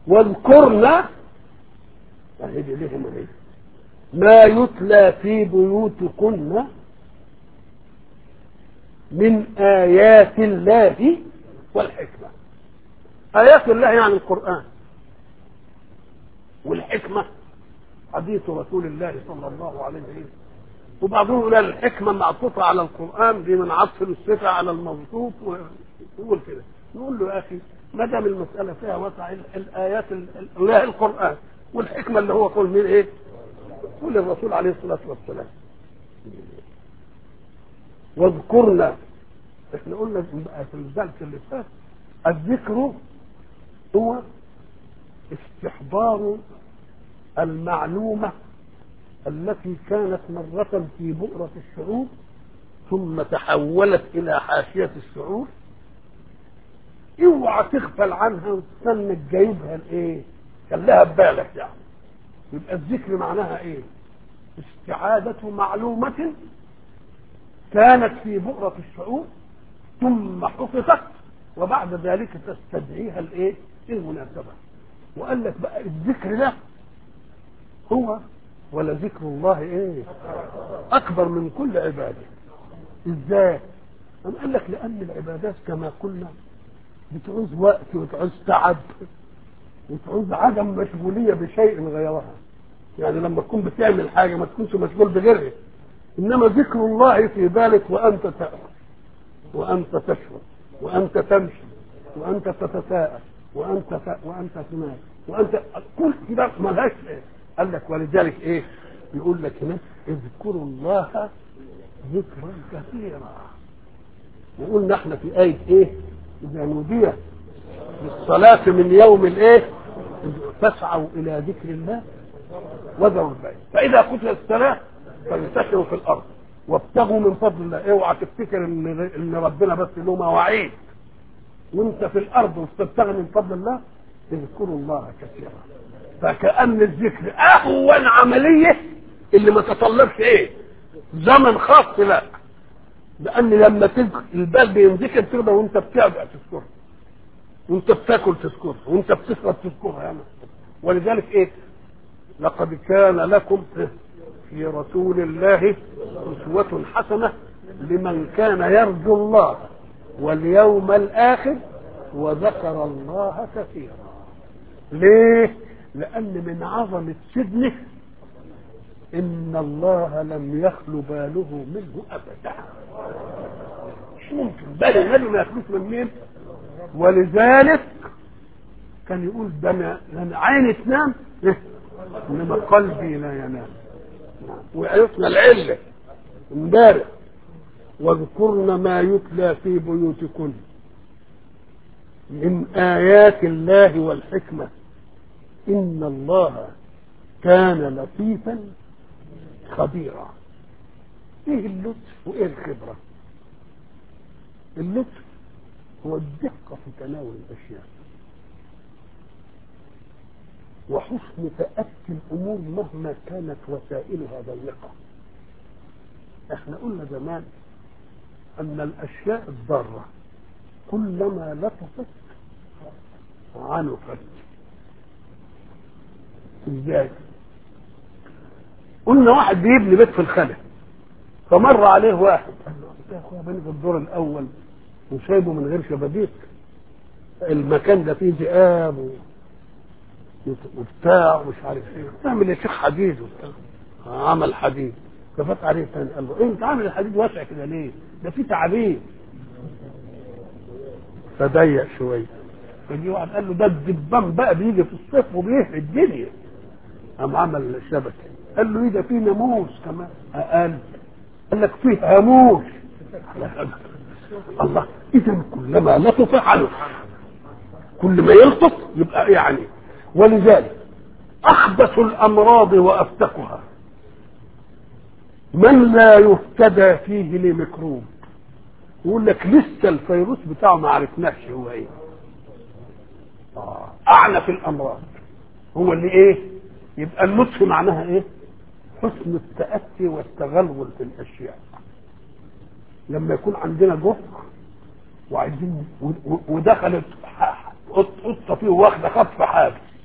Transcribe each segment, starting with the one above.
واذكرنا أهدي لهم ايه ما يتلى في بيوتكن من آيات الله والحكمة آيات الله يعني القرآن والحكمة حديث رسول الله صلى الله عليه وسلم وبعضهم يقول الحكمة معطوفة على القرآن دي من عطف الصفة على الموصوف ويقول كده نقول له يا أخي ما دام المسألة فيها وسع الآيات الله القرآن والحكمة اللي هو قول مين إيه؟ قول الرسول عليه الصلاة والسلام واذكرنا احنا قلنا في الدرس اللي فات الذكر هو استحضار المعلومة التي كانت مرة في بؤرة الشعور ثم تحولت إلى حاشية الشعور اوعى تغفل عنها وتستنى جايبها لايه؟ خليها ببالك يعني يبقى الذكر معناها ايه؟ استعادة معلومة كانت في بؤرة الشعور ثم حفظت وبعد ذلك تستدعيها الايه؟ المناسبة وقال لك بقى الذكر ده هو ولذكر الله ايه؟ اكبر من كل عباده ازاي؟ أم قال لك لان العبادات كما قلنا بتعوز وقت وتعوز تعب وتعوز عدم مشغوليه بشيء غيرها يعني لما تكون بتعمل حاجه ما تكونش مشغول بغيرها انما ذكر الله في بالك وانت تاكل وانت تشرب وانت تمشي وانت تتساءل وانت ت... وانت تنام وانت كل كده ملهاش إيه؟ قال لك ولذلك ايه يقول لك هناك اذكروا الله ذكرا كثيرا وقلنا احنا في آية ايه إذا نودي للصلاة من يوم الايه فاسعوا إلى ذكر الله وذروا البيع فإذا قتلت الصلاة فانتشروا في الأرض وابتغوا من فضل الله اوعى تفتكر ان ان ربنا بس له مواعيد وانت في الارض وبتبتغي من فضل الله اذكروا الله كثيرا فكأن الذكر اهون عملية اللي ما تطلبش ايه زمن خاص لا لان لما تذكر البال بينذكر تقدر وانت بتعبع تذكرها وانت بتاكل تذكرها وانت بتشرب تذكرها يعني ولذلك ايه لقد كان لكم في رسول الله أسوة حسنة لمن كان يرجو الله واليوم الآخر وذكر الله كثيرا ليه؟ لأن من عظمة سجنه إن الله لم يخل باله منه أبدا مش ممكن بل النبي ما يخلوش من مين ولذلك كان يقول ده أنا عيني تنام إنما قلبي لا ينام وعرفنا العلة امبارح واذكرن ما يتلى في بيوتكن من آيات الله والحكمة إن الله كان لطيفا خبيرا ايه اللطف وايه الخبرة اللطف هو الدقة في تناول الأشياء وحسن تأتي الأمور مهما كانت وسائلها ضيقة احنا قلنا زمان أن الأشياء الضارة كلما لطفت عنفت ازاي قلنا واحد بيبني بيت في الخلا فمر عليه واحد قال له يا اخويا بني في الدور الاول وسايبه من غير شبابيك المكان ده فيه ذئاب و... وبتاع ومش عارف ايه تعمل يا شيخ حديد وبتاع عمل حديد ففات عليه تاني قال له إيه انت عامل الحديد واسع كده ليه؟ ده فيه تعابين فضيق شويه فجي واحد قال له ده الدبان بقى بيجي في الصيف وبيهري الدنيا قام عمل شبكه قال له ايه ده فيه ناموس كمان اقل قال لك فيه هاموش الله اذا كلما لطف عنه كل ما يلطف يبقى يعني ولذلك اخبث الامراض وافتقها من لا يفتدى فيه لميكروب يقول لك لسه الفيروس بتاعه ما عرفناش هو ايه آه. اعنف الامراض هو اللي ايه يبقى اللطف معناها ايه حسن التأتي والتغلغل في الاشياء لما يكون عندنا جهر وعايزين ودخلت قطه فيه واخده خطف حابس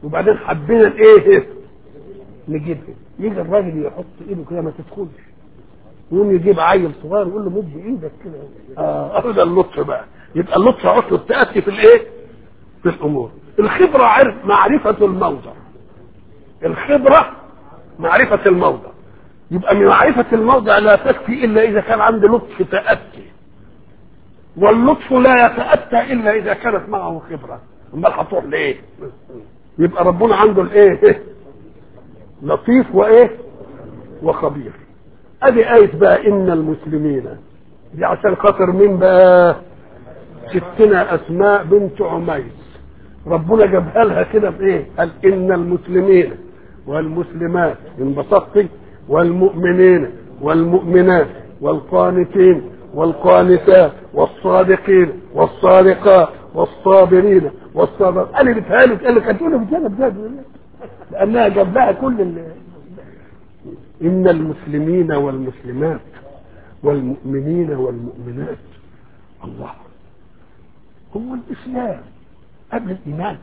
وبعدين حبينا الايه نجيبها يجي الراجل يحط ايده كده ما تدخلش يقوم يجيب عيل صغير يقول له مد ايدك كده اه ده اللطف بقى يبقى اللطف عطل التأتي في الايه في الامور الخبرة عرف معرفة الموضع الخبرة معرفة الموضع يبقى من معرفة الموضع لا تكفي إلا إذا كان عنده لطف تأتي واللطف لا يتأتى إلا إذا كانت معه خبرة أمال هتروح لإيه؟ يبقى ربنا عنده الإيه؟ لطيف وإيه؟ وخبير أدي آية بقى إن المسلمين دي عشان خاطر مين بقى؟ ستنا أسماء بنت عميس ربنا جابها لها كده بايه؟ قال ان المسلمين والمسلمات انبسطتي والمؤمنين والمؤمنات والقانتين والقانتات والصادقين والصادقات والصابرين والصابرين انا بتهالك قال لك هتقولي بجد بجد لانها جاب لها كل ال... ان المسلمين والمسلمات والمؤمنين والمؤمنات الله هو الاسلام قبل الإيمان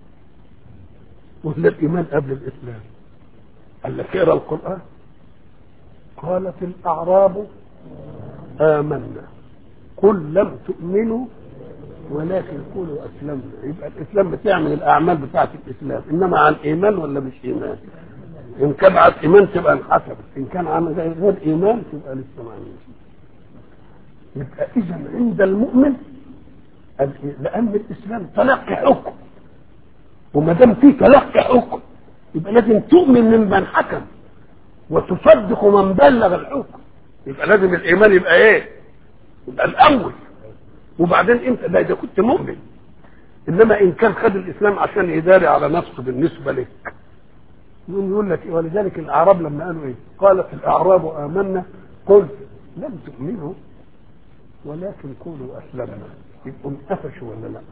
ولا الإيمان قبل الإسلام قال لك اقرا القرآن قالت الأعراب آمنا قل لم تؤمنوا ولكن قولوا أسلمنا يبقى الإسلام بتعمل الأعمال بتاعت الإسلام إنما عن إيمان ولا مش إيمان إن كان عن إيمان تبقى انحسبت إن كان عن غير إيمان تبقى لسه ما يبقى إذا عند المؤمن لان الاسلام تلقي حكم وما دام في تلقي حكم يبقى لازم تؤمن ممن حكم وتصدق من بلغ الحكم يبقى لازم الايمان يبقى ايه يبقى الاول وبعدين انت ده اذا كنت مؤمن انما ان كان خد الاسلام عشان يداري على نفسه بالنسبه لك يقول لك إيه ولذلك الاعراب لما قالوا ايه قالت الاعراب امنا قل لم تؤمنوا ولكن قولوا اسلمنا يبقوا انقفشوا ولا لا؟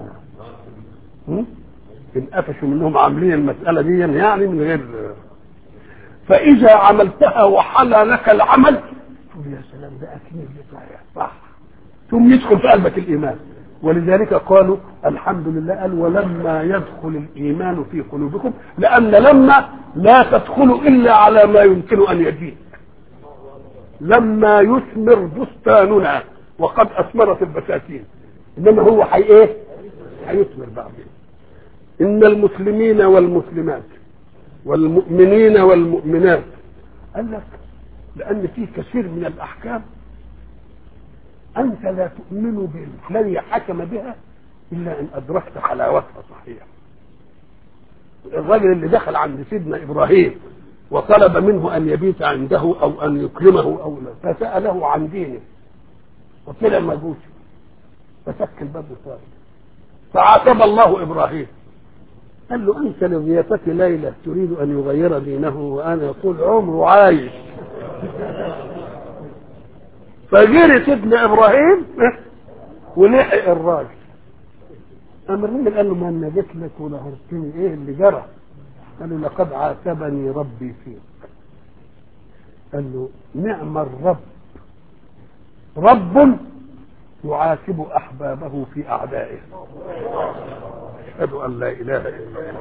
انقفشوا منهم عاملين المسألة دي يعني من غير فإذا عملتها وحل لك العمل تقول يا سلام ده أكيد صحيح صح ثم يدخل في قلبك الإيمان ولذلك قالوا الحمد لله قال ولما يدخل الإيمان في قلوبكم لأن لما لا تدخل إلا على ما يمكن أن يجيء لما يثمر بستاننا وقد أثمرت البساتين انما هو حي ايه هيثمر بعدين ان المسلمين والمسلمات والمؤمنين والمؤمنات قال لك لان في كثير من الاحكام انت لا تؤمن بالذي حكم بها الا ان ادركت حلاوتها صحيح الراجل اللي دخل عند سيدنا ابراهيم وطلب منه ان يبيت عنده او ان يكرمه او لا فساله عن دينه وطلع مجوسي فسك الباب وصار فعاتب الله ابراهيم قال له انت لضيافة ليلى تريد ان يغير دينه وانا يقول عمره عايش فجري سيدنا ابراهيم ولحق الراجل قام الراجل قال له ما انا جيت لك ونهرتني ايه اللي جرى قال له لقد عاتبني ربي فيك قال له نعم الرب رب يعاتب احبابه في اعدائه اشهد ان لا اله الا الله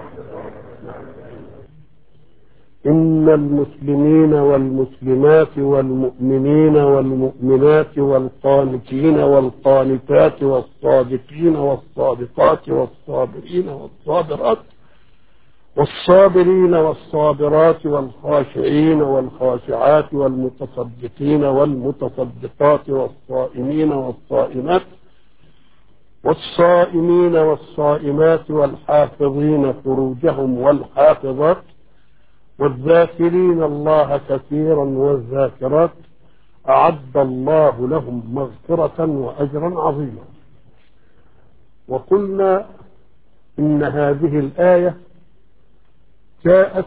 ان المسلمين والمسلمات والمؤمنين والمؤمنات والقانتين والقانتات والصادقين والصادقات والصابرين والصابرات والصابرين والصابرات والخاشعين والخاشعات والمتصدقين والمتصدقات والصائمين والصائمات والصائمين والصائمات والحافظين فروجهم والحافظات والذاكرين الله كثيرا والذاكرات أعد الله لهم مغفرة وأجرا عظيما وقلنا إن هذه الآية جاءت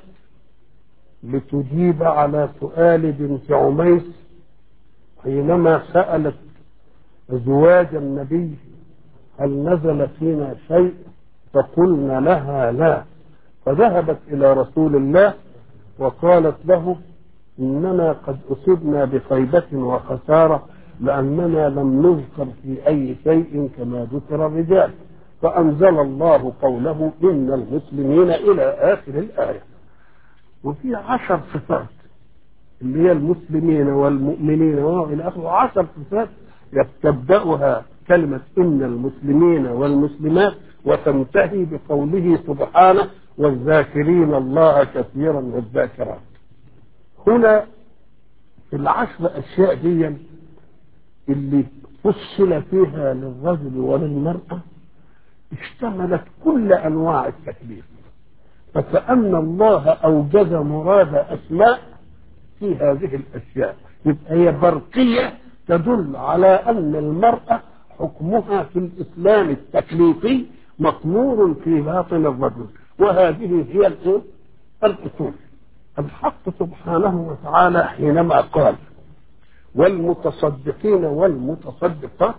لتجيب على سؤال بنت عميس حينما سألت زواج النبي هل نزل فينا شيء فقلنا لها لا فذهبت إلى رسول الله وقالت له إننا قد أصبنا بخيبة وخسارة لأننا لم نذكر في أي شيء كما ذكر الرجال فأنزل الله قوله إن المسلمين إلى آخر الآية وفي عشر صفات اللي هي المسلمين والمؤمنين وإلى آخره عشر صفات تبدأها كلمة إن المسلمين والمسلمات وتنتهي بقوله سبحانه والذاكرين الله كثيرا والذاكرات هنا في العشر أشياء دي اللي فصل فيها للرجل وللمرأة اشتملت كل أنواع التكليف فكأن الله أوجد مراد أسماء في هذه الأشياء يبقى هي برقية تدل على أن المرأة حكمها في الإسلام التكليفي مطمور في باطن الرجل وهذه هي الإيه؟ الأصول الحق سبحانه وتعالى حينما قال والمتصدقين والمتصدقات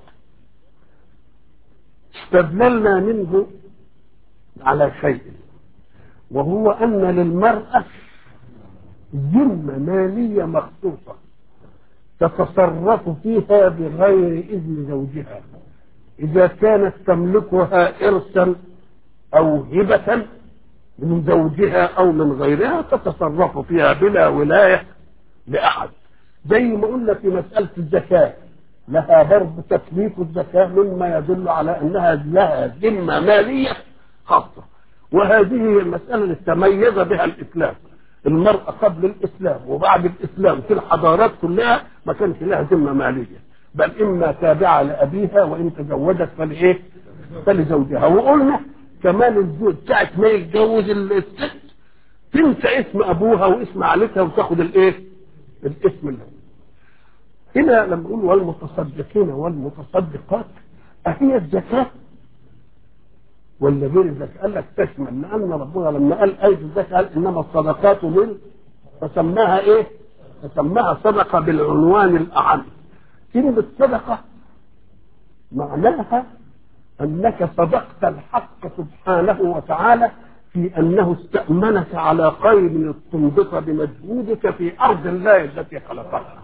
استدللنا منه على شيء وهو أن للمرأة ذمة مالية مخصوصة تتصرف فيها بغير إذن زوجها إذا كانت تملكها إرثا أو هبة من زوجها أو من غيرها تتصرف فيها بلا ولاية لأحد زي ما قلنا في مسألة الزكاة لها برضه تكليف الزكاة مما يدل على أنها لها ذمة مالية خاصة وهذه هي المسألة اللي تميز بها الإسلام المرأة قبل الإسلام وبعد الإسلام في الحضارات كلها ما كانش لها ذمة مالية بل إما تابعة لأبيها وإن تزوجت فلإيه؟ فلزوجها وقلنا كمان الزوج ساعة ما يتجوز الست تنسى اسم أبوها واسم عائلتها وتاخد الإيه؟ الاسم اللي هنا لما نقول والمتصدقين والمتصدقات أهي الزكاة ولا غير الزكاة قال لك تشمل لأن ربنا لما قال أيدي الزكاة قال إنما الصدقات لل فسماها إيه؟ فسماها صدقة بالعنوان الأعم كلمة صدقة معناها أنك صدقت الحق سبحانه وتعالى في أنه استأمنك على خير تنبط بمجهودك في أرض الله التي خلقها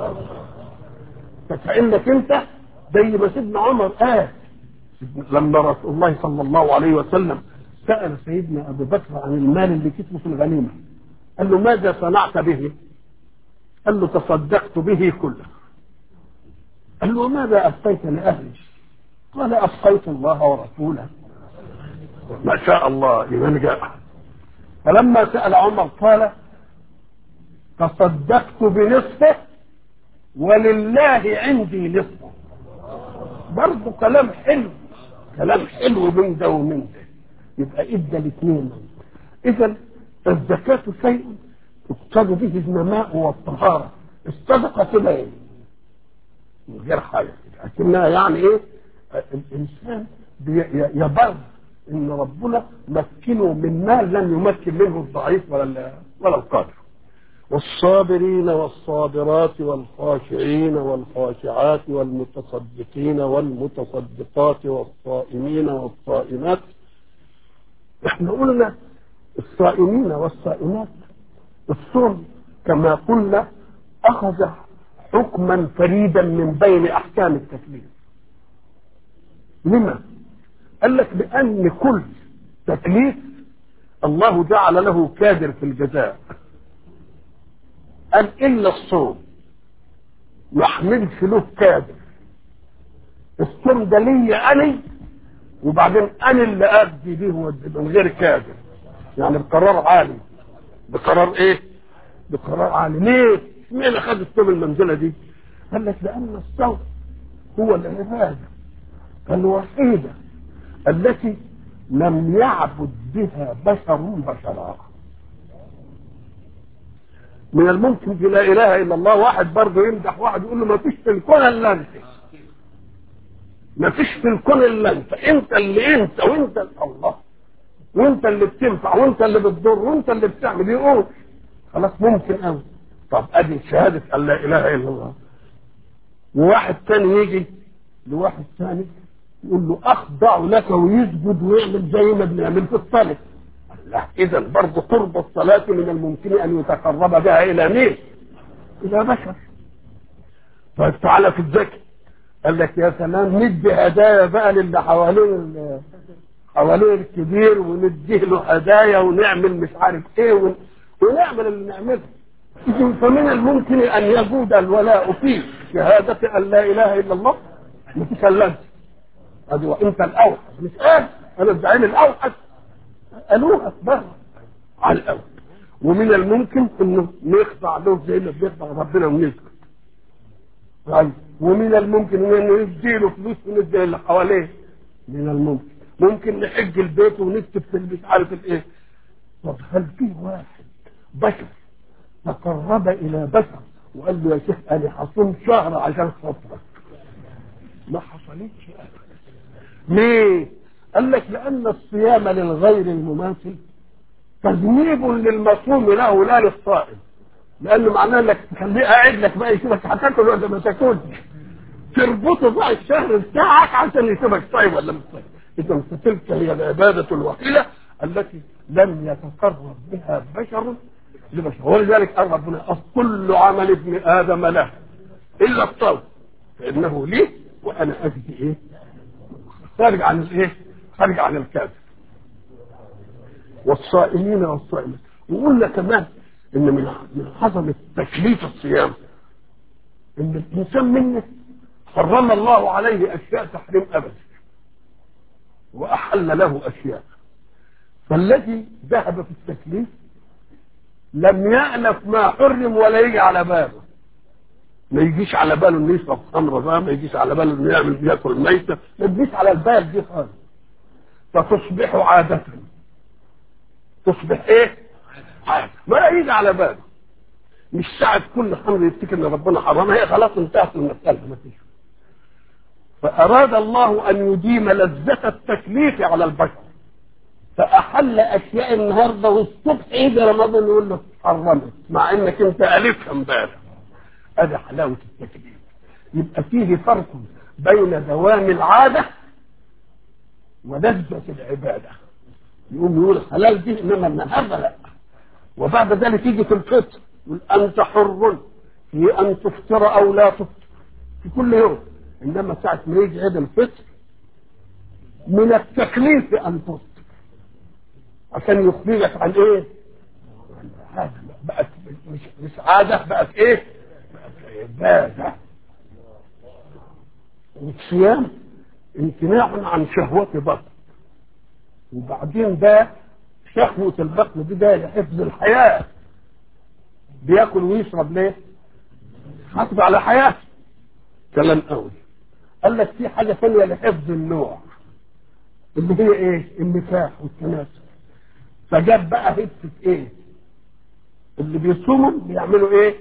فكأنك أنت زي ما سيدنا عمر قال لما رسول الله صلى الله عليه وسلم سأل سيدنا أبو بكر عن المال اللي كتبه في الغنيمة قال له ماذا صنعت به؟ قال له تصدقت به كله قال له ماذا أبقيت لأهلي؟ قال أبقيت الله ورسوله ما شاء الله لمن جاء فلما سأل عمر قال تصدقت بنصفه ولله عندي نصفه برضه كلام حلو كلام حلو من ده ومن ده يبقى ادى الاثنين اذا الزكاة شيء تقصد به النماء والطهارة الصدقة تبقى ايه؟ من غير حاجة لكنها يعني ايه؟ الانسان يبر ان ربنا مكنه من مال لم يمكن منه الضعيف ولا ولا القادر والصابرين والصابرات والخاشعين والخاشعات والمتصدقين والمتصدقات والصائمين والصائمات احنا قلنا الصائمين والصائمات الصوم كما قلنا اخذ حكما فريدا من بين احكام التكليف لما قال لك بان كل تكليف الله جعل له كادر في الجزاء قال الا الصوم ما يحملش له كادر الصوم ده ليا انا وبعدين انا اللي ادي به من غير كادر يعني بقرار عالي بقرار ايه بقرار عالي ليه مين اخذ الصوم المنزله دي قال لك لان الصوم هو العباده الوحيده التي لم يعبد بها بشر بشرا من الممكن في لا اله الا الله واحد برضه يمدح واحد يقول له ما فيش في الكون الا انت ما فيش في الكون الا انت انت اللي انت وانت الله وانت اللي بتنفع وانت اللي بتضر وانت اللي بتعمل يقول خلاص ممكن قوي طب ادي شهاده ان لا اله الا الله وواحد تاني يجي لواحد ثاني يقول له اخضع لك ويسجد ويعمل زي ما بنعمل في الصلاه لا اذا برضه قرب الصلاه من الممكن ان يتقرب بها الى مين؟ الى بشر طيب تعالى في الذكر قال لك يا سلام ندي هدايا بقى للي حوالين ال- حوالين الكبير ونديه له هدايا ونعمل مش عارف ايه ون... ونعمل اللي نعمله إذن فمن الممكن ان يجود الولاء في شهادة ان لا اله الا الله ما تكلمش ادي وانت الاوحش مش قال انا الزعيم الاوحش قالوها بس على الاول ومن الممكن انه نخضع له زي ما بيخضع ربنا ونسكت طيب ومن الممكن انه يديله فلوس وندي اللي حواليه من الممكن ممكن نحج البيت ونكتب في مش عارف الايه طب هل في واحد بشر تقرب الى بشر وقال له يا شيخ انا هصوم شهر عشان خاطرك ما حصلتش ابدا ليه؟ قال لك لان الصيام للغير المماثل تذنيب للمصوم له لا للصائم لانه معناه انك تخليه قاعد لك بقى يشوفك هتاكل ولا ما تاكلش تربطه بقى الشهر بتاعك عشان يشوفك صايم ولا مش صايم اذا تلك هي العباده الوحيده التي لم يتقرب بها بشر لبشر ولذلك قال ربنا كل عمل ابن ادم له الا الصوم فانه لي وانا اجزي ايه خارج عن الايه خارج عن الكافر والصائمين والصائمات وقلنا كمان ان من من عظمه تكليف الصيام ان الانسان منه حرم الله عليه اشياء تحريم ابدا واحل له اشياء فالذي ذهب في التكليف لم يألف ما حرم ولا يجي على باله ما يجيش على باله انه يشرب خمره بقى ما يجيش على باله انه يعمل ياكل ميته ما تجيش على البال دي خالص فتصبح عادة تصبح ايه؟ عادة ما يجي على باله مش ساعة كل خمر يفتكر ان ربنا حرمها هي خلاص انتهت المسألة ما فيش فأراد الله أن يديم لذة التكليف على البشر فأحل أشياء النهارده والصبح يجي رمضان يقول له حرمت مع إنك أنت ألفها امبارح هذا حلاوة التكليف يبقى فيه فرق بين دوام العادة ولذة العبادة يقوم يقول حلال دي إنما النهارده لا وبعد ذلك يجي في الفطر يقول أنت حر في أن تفطر أو لا تفطر في كل يوم إنما ساعة ما يجي عيد الفطر من التكليف أن تفطر عشان يخبرك عن إيه؟ هذا بقت مش مش عادة بقت إيه؟ بقت عبادة والصيام امتناع عن شهوة بطن وبعدين ده شهوة البطن دي ده لحفظ الحياة بياكل ويشرب ليه؟ حافظ على حياته كلام قوي قال لك في حاجة ثانية لحفظ النوع اللي هي ايه؟ النكاح والتناسل فجاب بقى حتة ايه؟ اللي بيصوموا بيعملوا ايه؟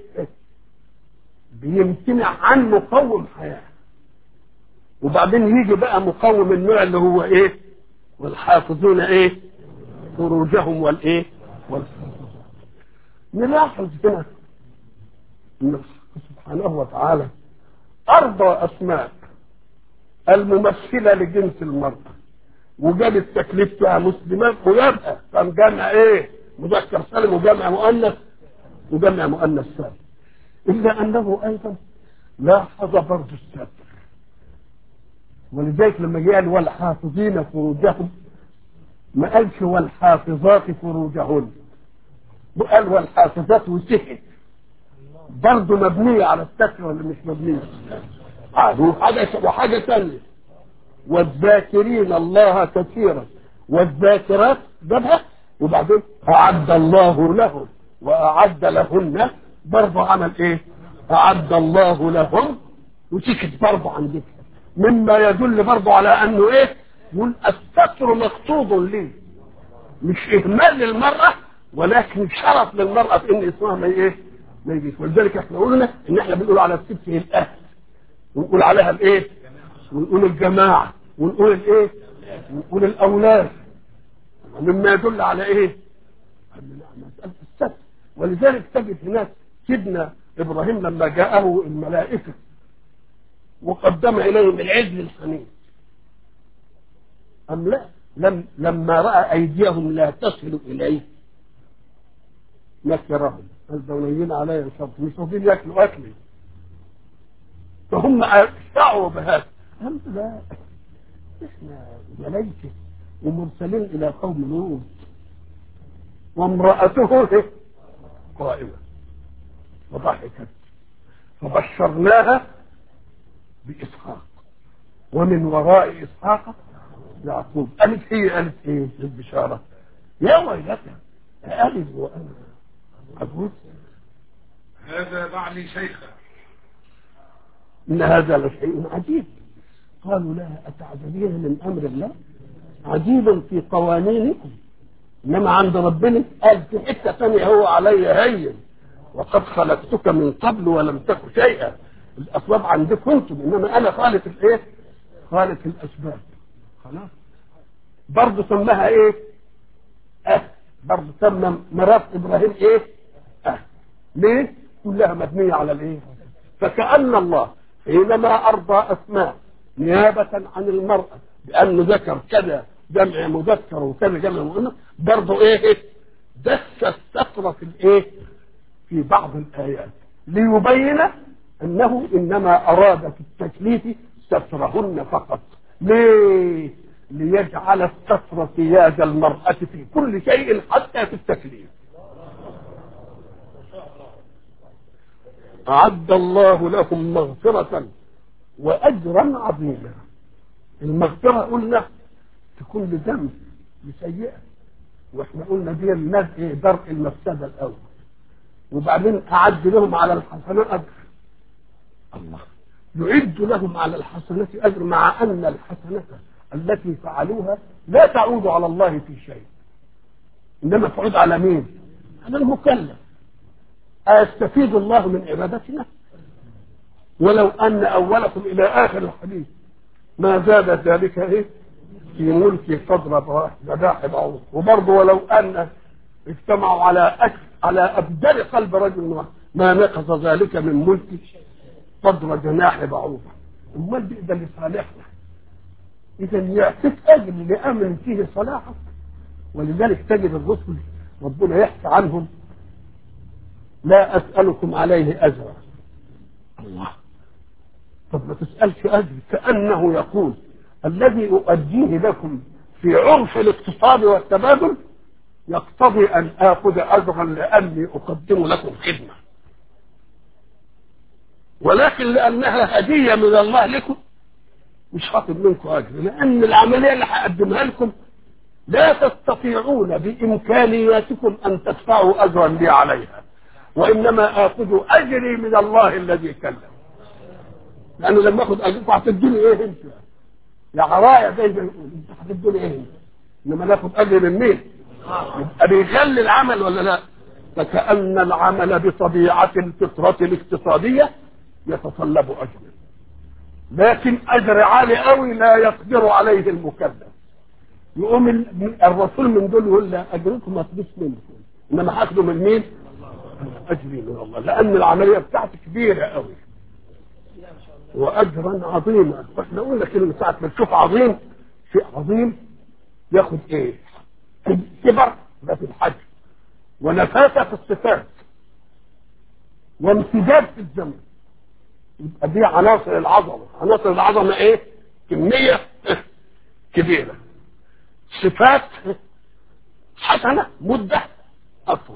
بيمتنع عن مقوم حياة وبعدين يجي بقى مقوم النوع اللي هو ايه؟ والحافظون ايه؟ فروجهم والايه؟ والحافظون نلاحظ هنا ان سبحانه وتعالى ارضى اسماء الممثله لجنس المراه وجاب التكليف فيها مسلمات وجابها كان جمع ايه؟ مذكر سالم وجمع مؤنث وجمع مؤنث سالم الا انه ايضا لاحظ برضه الستر ولذلك لما جاء والحافظين فروجهم ما قالش والحافظات فروجهن قال والحافظات وسكت برضه مبنية على الستر ولا مش مبنية؟ وحاجة وحاجة ثانية والذاكرين الله كثيرا والذاكرات جابها وبعدين أعد الله لهم وأعد لهن برضه عمل إيه؟ أعد الله لهم وسكت برضه عن ذكر مما يدل برضه على أنه إيه؟ يقول الستر مقصود ليه مش إهمال للمرأة ولكن شرف للمرأة في إن اسمها ما إيه؟ ما يجيش ولذلك احنا قلنا إن احنا بنقول على الست هي الأهل ونقول عليها الإيه؟ ونقول الجماعة ونقول الإيه؟ ونقول الأولاد مما يدل على إيه؟ مسألة الستر ولذلك تجد هناك سيدنا إبراهيم لما جاءه الملائكة وقدم إليهم العجل الحنين أم لا لم لما رأى أيديهم لا تصل إليه نكرهم الدوليين علي شرط مش راضيين ياكلوا أكلي فهم اشتعوا بهذا قال لا احنا ملائكه ومرسلين الى قوم لوط وامرأته قائمة وضحكت فبشرناها بإسحاق ومن وراء إسحاق يعقوب قالت هي قالت ايه البشارة يا ويلتى ألد وأنا عجوز هذا بعلي شيخا إن هذا لشيء عجيب قالوا لها أتعجبين من أمر الله عجيبا في قوانينكم إنما عند ربنا قال في حتة ثانية هو علي هين وقد خلقتك من قبل ولم تك شيئا الأسباب عندكم أنتم إنما أنا خالق الإيه؟ خالق الأسباب خلاص برضه سماها إيه؟ أه برضه سمى مرات إبراهيم إيه؟ أه ليه؟ كلها مبنية على الإيه؟ فكأن الله حينما أرضى أسماء نيابة عن المرأة بأنه ذكر كذا جمع مذكر وكذا جمع مؤنث برضه ايه دس الستر في الايه في بعض الايات ليبين انه انما اراد في التكليف سترهن فقط ليه ليجعل الستر سياج المرأة في كل شيء حتى في التكليف أعد الله لهم مغفرة وأجرا عظيما المغفرة قلنا تكون لذنب لسيئة واحنا قلنا دي الناس ايه درء المفسدة الأول وبعدين أعد لهم على الحسنات أجر الله يعد لهم على الحسنات أجر مع أن الحسنة التي فعلوها لا تعود على الله في شيء إنما تعود على مين؟ على المكلف أيستفيد الله من عبادتنا؟ ولو أن أولكم إلى آخر الحديث ما زاد ذلك إيه؟ في ملكي قدر جناح بعوض وبرضه ولو أن اجتمعوا على أكل على أبدل قلب رجل واحد ما نقص ذلك من ملكي قدر جناح بعوضة امال دي ده لصالحنا اذا يعطيك اجر لامر فيه صلاحك ولذلك تجد الرسل ربنا يحكي عنهم لا اسالكم عليه اجرا الله طب ما تسالش اجر كانه يقول الذي اؤديه لكم في عرف الاقتصاد والتبادل يقتضي ان اخذ اجرا لاني اقدم لكم خدمه ولكن لانها هديه من الله لكم مش هاخد منكم اجر لان العمليه اللي هقدمها لكم لا تستطيعون بامكانياتكم ان تدفعوا اجرا لي عليها وانما اخذ اجري من الله الذي كلم لانه لما اخذ اجركم هتدوني ايه انت يا عرايا زي ما يقول انت هتدوني ايه انت انما ناخد اجر من مين يبقى بيخلي العمل ولا لا فكأن العمل بطبيعة الفطرة الاقتصادية يتطلب أجر لكن أجر عالي قوي لا يقدر عليه المكلف يقوم الرسول من دول يقول لا أجركم ما تجيش منكم إنما هاخده من مين؟ أجري من الله لأن العملية بتاعتي كبيرة قوي وأجرا عظيما واحنا قلنا كلمة ساعة ما تشوف عظيم شيء عظيم ياخد ايه؟ كبر ده في الحج ونفاسة في الصفات وامتداد في الزمن يبقى دي عناصر العظمة عناصر العظمة ايه كمية كبيرة صفات حسنة مدة أطول